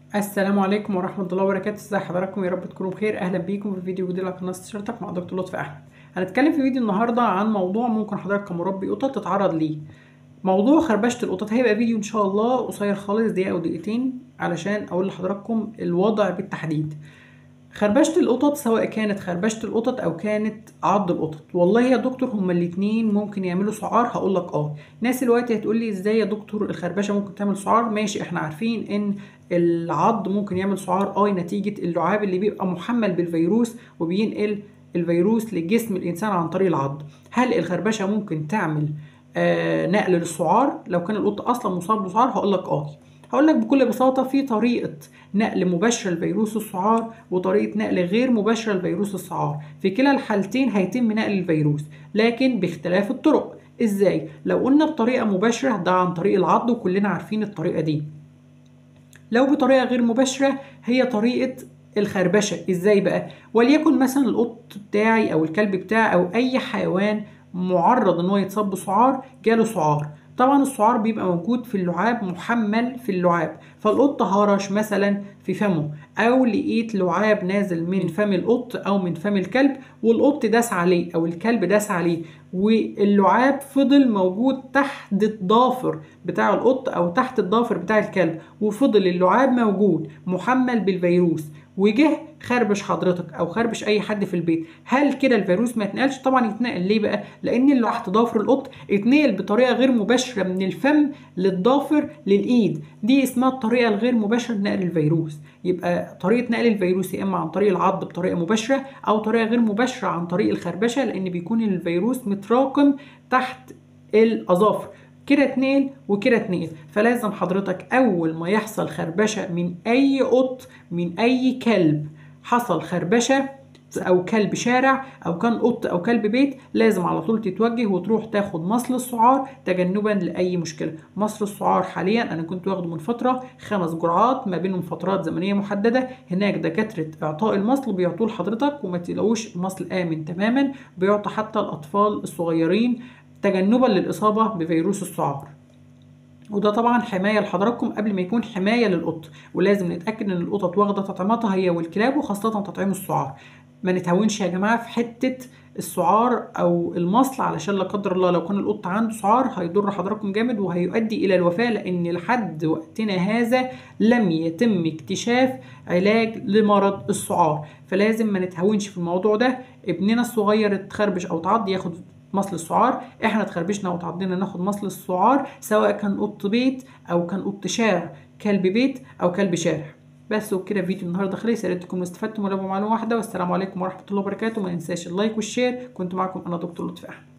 السلام عليكم ورحمة الله وبركاته ازي حضراتكم يا رب تكونوا بخير اهلا بيكم في فيديو جديد على قناة استشارتك مع دكتور لطفي احمد هنتكلم في فيديو النهاردة عن موضوع ممكن حضرتك كمربي قطط تتعرض ليه موضوع خربشة القطط هيبقى فيديو ان شاء الله قصير خالص دقيقة او دقيقتين علشان اقول لحضراتكم الوضع بالتحديد خربشة القطط سواء كانت خربشة القطط او كانت عض القطط والله يا دكتور هما الاتنين ممكن يعملوا سعار هقول لك اه ناس دلوقتي هتقول لي ازاي يا دكتور الخربشه ممكن تعمل سعار ماشي احنا عارفين ان العض ممكن يعمل سعار اه نتيجه اللعاب اللي بيبقى محمل بالفيروس وبينقل الفيروس لجسم الانسان عن طريق العض هل الخربشه ممكن تعمل آه نقل للسعار لو كان القط اصلا مصاب بسعار هقول لك اه هقول لك بكل بساطة في طريقة نقل مباشرة لفيروس السعار وطريقة نقل غير مباشرة لفيروس السعار في كلا الحالتين هيتم نقل الفيروس لكن باختلاف الطرق ازاي لو قلنا بطريقة مباشرة ده عن طريق العض وكلنا عارفين الطريقة دي لو بطريقة غير مباشرة هي طريقة الخربشة ازاي بقى وليكن مثلا القط بتاعي او الكلب بتاعي او اي حيوان معرض ان هو يتصاب بسعار جاله سعار طبعا السعار بيبقى موجود في اللعاب محمل في اللعاب فالقط هرش مثلا في فمه او لقيت لعاب نازل من فم القط او من فم الكلب والقط داس عليه او الكلب داس عليه واللعاب فضل موجود تحت الضافر بتاع القط او تحت الضافر بتاع الكلب وفضل اللعاب موجود محمل بالفيروس وجه خربش حضرتك او خربش اي حد في البيت هل كده الفيروس ما يتنقلش طبعا يتنقل ليه بقى لان اللي تحت ضافر القط اتنقل بطريقه غير مباشره من الفم للضافر للايد دي اسمها الطريقه الغير مباشره لنقل الفيروس يبقى طريقه نقل الفيروس يا اما عن طريق العض بطريقه مباشره او طريقه غير مباشره عن طريق الخربشه لان بيكون الفيروس متراكم تحت الاظافر كده اتنين وكده اتنين فلازم حضرتك اول ما يحصل خربشه من اي قط من اي كلب حصل خربشه او كلب شارع او كان قط او كلب بيت لازم على طول تتوجه وتروح تاخد مصل السعار تجنبا لاي مشكله مصل السعار حاليا انا كنت واخده من فتره خمس جرعات ما بينهم فترات زمنيه محدده هناك دكاتره اعطاء المصل بيعطوه لحضرتك وما تلاقوش المصل امن تماما بيعطى حتى الاطفال الصغيرين تجنبا للإصابة بفيروس السعار وده طبعا حماية لحضراتكم قبل ما يكون حماية للقط ولازم نتأكد ان القطط واخدة تطعيماتها هي والكلاب وخاصة تطعيم السعار ما نتهونش يا جماعة في حتة السعار او المصل علشان لا قدر الله لو كان القط عنده سعار هيضر حضراتكم جامد وهيؤدي الى الوفاة لان لحد وقتنا هذا لم يتم اكتشاف علاج لمرض السعار فلازم ما نتهونش في الموضوع ده ابننا الصغير اتخربش او تعض ياخد مصل السعار احنا اتخربشنا وتعضينا ناخد مصل السعار سواء كان قط بيت او كان قط شارع كلب بيت او كلب شارع بس وكده فيديو النهارده خلص يا ريت تكونوا استفدتم ولو معلومه واحده والسلام عليكم ورحمه الله وبركاته ما ننساش اللايك والشير كنت معكم انا دكتور لطفي احمد